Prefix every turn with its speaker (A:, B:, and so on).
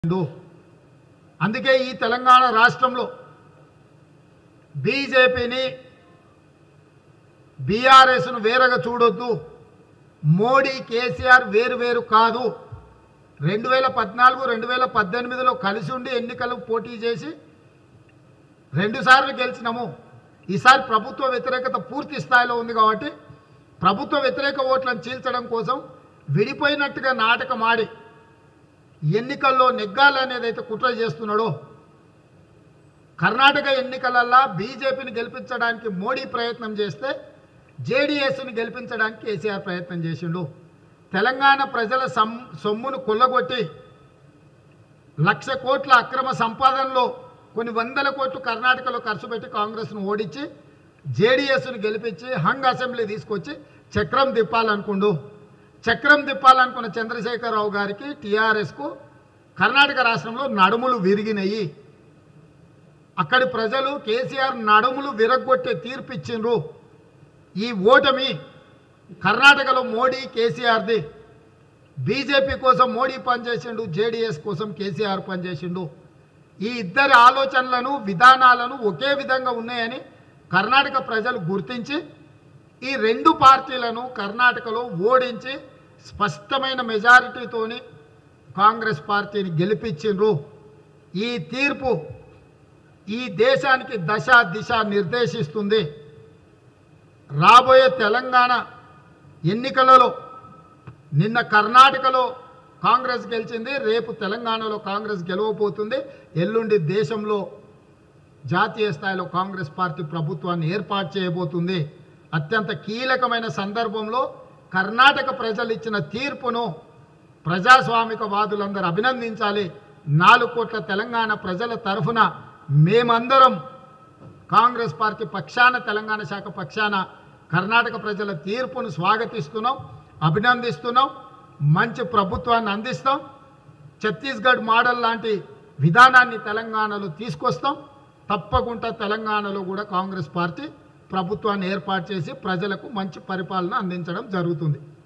A: ఉండు. అందుకే ఈ తెలంగాణ రాష్ట్రంలో బీజేపీని బీఆర్ఎస్ను వేరగా చూడొద్దు మోడీ కేసీఆర్ వేరు వేరు కాదు రెండు వేల పద్నాలుగు రెండు వేల పద్దెనిమిదిలో కలిసి ఉండి ఎన్నికలు పోటీ చేసి రెండుసార్లు గెలిచినాము ఈసారి ప్రభుత్వ వ్యతిరేకత పూర్తి స్థాయిలో ఉంది కాబట్టి ప్రభుత్వ వ్యతిరేక ఓట్లను చీల్చడం కోసం విడిపోయినట్టుగా నాటకం ఆడి ఎన్నికల్లో నెగ్గాలనేది అయితే కుట్ర చేస్తున్నాడో కర్ణాటక ఎన్నికలల్లా బీజేపీని గెలిపించడానికి మోడీ ప్రయత్నం చేస్తే జేడీఎస్ని గెలిపించడానికి కేసీఆర్ ప్రయత్నం చేసిండు తెలంగాణ ప్రజల సం సొమ్మును కొల్లగొట్టి లక్ష కోట్ల అక్రమ సంపాదనలో కొన్ని వందల కోట్లు కర్ణాటకలో ఖర్చు పెట్టి కాంగ్రెస్ను ఓడించి జేడీఎస్ను గెలిపించి హంగ్ అసెంబ్లీ తీసుకొచ్చి చక్రం తిప్పాలనుకుండు చక్రం తిప్పాలనుకున్న చంద్రశేఖరరావు గారికి టీఆర్ఎస్కు కర్ణాటక రాష్ట్రంలో నడుములు విరిగినాయి అక్కడి ప్రజలు కేసీఆర్ నడుములు విరగొట్టే తీర్పు ఇచ్చిండ్రు ఈ ఓటమి కర్ణాటకలో మోడీ కేసీఆర్ది బీజేపీ కోసం మోడీ పనిచేసిండు జేడీఎస్ కోసం కేసీఆర్ పనిచేసిండు ఈ ఇద్దరి ఆలోచనలను విధానాలను ఒకే విధంగా ఉన్నాయని కర్ణాటక ప్రజలు గుర్తించి ఈ రెండు పార్టీలను కర్ణాటకలో ఓడించి స్పష్టమైన మెజారిటీతోని కాంగ్రెస్ పార్టీని గెలిపించిండ్రు ఈ తీర్పు ఈ దేశానికి దశ దిశ నిర్దేశిస్తుంది రాబోయే తెలంగాణ ఎన్నికలలో నిన్న కర్ణాటకలో కాంగ్రెస్ గెలిచింది రేపు తెలంగాణలో కాంగ్రెస్ గెలవబోతుంది ఎల్లుండి దేశంలో జాతీయ స్థాయిలో కాంగ్రెస్ పార్టీ ప్రభుత్వాన్ని ఏర్పాటు చేయబోతుంది అత్యంత కీలకమైన సందర్భంలో కర్ణాటక ప్రజలు ఇచ్చిన తీర్పును ప్రజాస్వామిక వాదులందరూ అభినందించాలి నాలుగు కోట్ల తెలంగాణ ప్రజల తరఫున మేమందరం కాంగ్రెస్ పార్టీ పక్షాన తెలంగాణ శాఖ పక్షాన కర్ణాటక ప్రజల తీర్పును స్వాగతిస్తున్నాం అభినందిస్తున్నాం మంచి ప్రభుత్వాన్ని అందిస్తాం ఛత్తీస్గఢ్ మోడల్ లాంటి విధానాన్ని తెలంగాణలో తీసుకొస్తాం తప్పకుండా తెలంగాణలో కూడా కాంగ్రెస్ పార్టీ ప్రభుత్వాన్ని ఏర్పాటు చేసి ప్రజలకు మంచి పరిపాలన అందించడం జరుగుతుంది